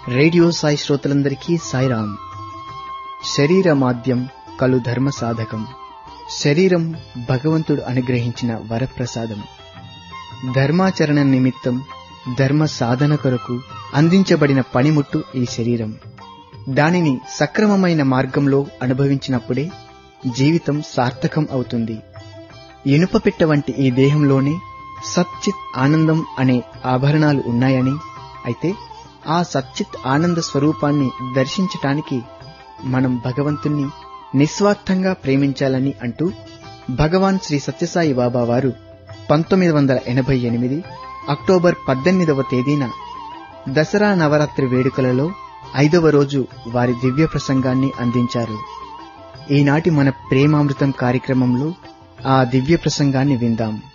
radio Sai శ్రోతలందరికీ సాయిరాం శరీర మాధ్యం కలు ధర్మ సాధకం శరీరం భగవంతుడు అనుగ్రహించిన వరప్రసాదం ధర్మాచరణ నిమిత్తం ధర్మ సాధన కొరకు అందించబడిన పనిముట్టు ఈ శరీరం దానిని సక్రమమైన మార్గంలో అనుభవించినప్పుడే జీవితం సార్థకం అవుతుంది ఇనుప పిట్ట వంటి ఈ దేహంలోనే సచ్చిత్ ఆనందం అనే ఆభరణాలు ఉన్నాయని అయితే ఆ సచ్చిత్ ఆనంద స్వరూపాన్ని దర్శించటానికి మనం భగవంతుణ్ణి నిస్వార్థంగా ప్రేమించాలని అంటూ భగవాన్ శ్రీ సత్యసాయి బాబా వారు పంతొమ్మిది వందల ఎనభై ఎనిమిది అక్టోబర్ పద్దెనిమిదవ తేదీన దసరా నవరాత్రి వేడుకలలో ఐదవ రోజు వారి దివ్య ప్రసంగాన్ని అందించారు ఈనాటి మన ప్రేమామృతం కార్యక్రమంలో ఆ దివ్య ప్రసంగాన్ని విందాం